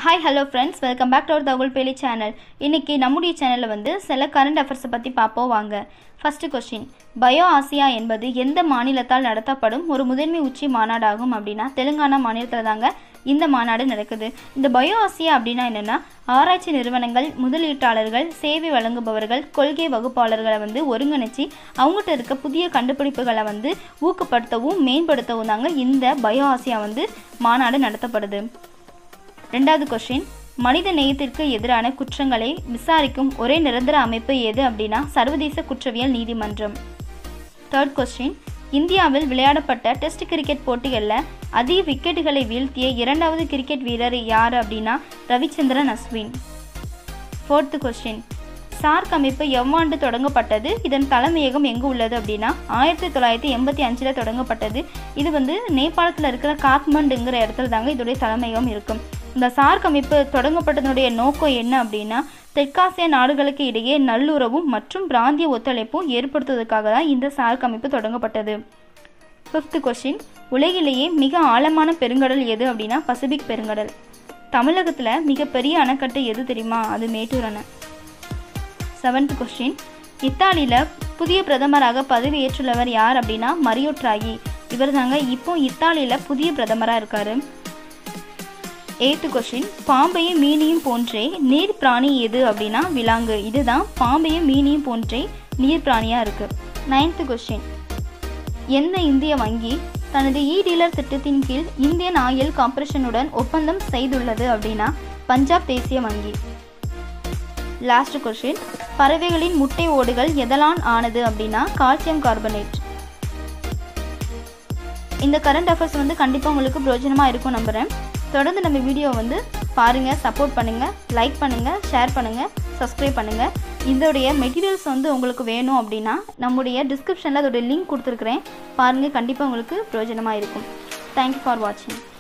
hi hello friends welcome back to அவர் தகவல் பேலி சேனல் இன்றைக்கி நம்முடைய சேனலில் வந்து சில கரண்ட் அஃபேர்ஸை பற்றி பார்ப்போம் வாங்க ஃபஸ்ட்டு கொஸ்டின் பயோ ஆசியா என்பது எந்த மாநிலத்தால் நடத்தப்படும் ஒரு முதன்மை உச்சி மாநாடாகும் அப்படின்னா தெலுங்கானா மாநிலத்தில் தாங்க இந்த மாநாடு நடக்குது இந்த பயோ ஆசியா அப்படின்னா என்னென்னா ஆராய்ச்சி நிறுவனங்கள் முதலீட்டாளர்கள் சேவை வழங்குபவர்கள் கொள்கை வகுப்பாளர்களை வந்து ஒருங்கிணைச்சி அவங்ககிட்ட இருக்க புதிய கண்டுபிடிப்புகளை வந்து ஊக்கப்படுத்தவும் மேம்படுத்தவும் தாங்க இந்த பயோ ஆசியா வந்து மாநாடு நடத்தப்படுது ரெண்டாவது கொஸ்டின் மனித நேயத்திற்கு எதிரான குற்றங்களை விசாரிக்கும் ஒரே நிரந்தர அமைப்பு எது அப்படின்னா சர்வதேச குற்றவியல் நீதிமன்றம் தேர்ட் கொஸ்டின் இந்தியாவில் விளையாடப்பட்ட டெஸ்ட் கிரிக்கெட் போட்டிகளில் அதிக விக்கெட்டுகளை வீழ்த்திய இரண்டாவது கிரிக்கெட் வீரர் யார் அப்படின்னா Ravichandran Ashwin fourth question SAARC அமைப்பு எவ்வாண்டு தொடங்கப்பட்டது இதன் தலைமையகம் எங்கே உள்ளது அப்படின்னா ஆயிரத்தி தொள்ளாயிரத்தி எண்பத்தி அஞ்சில் தொடங்கப்பட்டது இது வந்து நேபாளத்தில் இருக்கிற காத்மண்டுங்கிற இடத்துல தாங்க இதோடைய தலைமையகம் இருக்கும் இந்த சார்க் அமைப்பு தொடங்கப்பட்டதனுடைய நோக்கம் என்ன அப்படின்னா தெற்காசிய நாடுகளுக்கு இடையே நல்லுறவும் மற்றும் பிராந்திய ஒத்துழைப்பும் ஏற்படுத்துவதற்காக தான் இந்த சார்க் அமைப்பு தொடங்கப்பட்டது ஃபிஃப்த் கொஸ்டின் உலகிலேயே மிக ஆழமான பெருங்கடல் எது அப்படின்னா பசிபிக் பெருங்கடல் தமிழகத்தில் மிகப்பெரிய அணைக்கட்டு எது தெரியுமா அது மேட்டூர் அணை செவன்த் கொஸ்டின் இத்தாலியில் புதிய பிரதமராக பதவியேற்றுள்ளவர் யார் அப்படின்னா மரியோ ட்ராகி இவர் தாங்க இப்போ இத்தாலியில் புதிய பிரதமராக இருக்கார் எய்த்து கொஸ்டின் பாம்பையும் மீனையும் போன்றே நீர் பிராணி எது அப்படின்னா விலாங்கு இதுதான் பாம்பையும் மீனையும் போன்றே நீர் பிராணியாக இருக்குது நைன்த்து கொஸ்டின் எந்த இந்திய வங்கி தனது இ டீலர் திட்டத்தின் கீழ் இந்தியன் ஆயில் கார்ப்பரேஷனுடன் ஒப்பந்தம் செய்துள்ளது அப்படின்னா பஞ்சாப் தேசிய வங்கி லாஸ்ட் கொஸ்டின் பறவைகளின் முட்டை ஓடுகள் எதலான் ஆனது அப்படின்னா கால்சியம் கார்பனேட் இந்த கரண்ட் அஃபேர்ஸ் வந்து கண்டிப்பாக உங்களுக்கு பிரயோஜனமாக இருக்கும் நம்புகிறேன் தொடர்ந்து நம்ம வீடியோ வந்து பாருங்கள் சப்போர்ட் பண்ணுங்கள் லைக் பண்ணுங்கள் ஷேர் பண்ணுங்கள் சப்ஸ்கிரைப் பண்ணுங்கள் இதோடைய மெட்டீரியல்ஸ் வந்து உங்களுக்கு வேணும் அப்படின்னா நம்முடைய டிஸ்கிரிப்ஷனில் அதோடைய லிங்க் கொடுத்துருக்குறேன் பாருங்கள் கண்டிப்பாக உங்களுக்கு பிரயோஜனமாக இருக்கும் தேங்க்யூ ஃபார் வாட்சிங்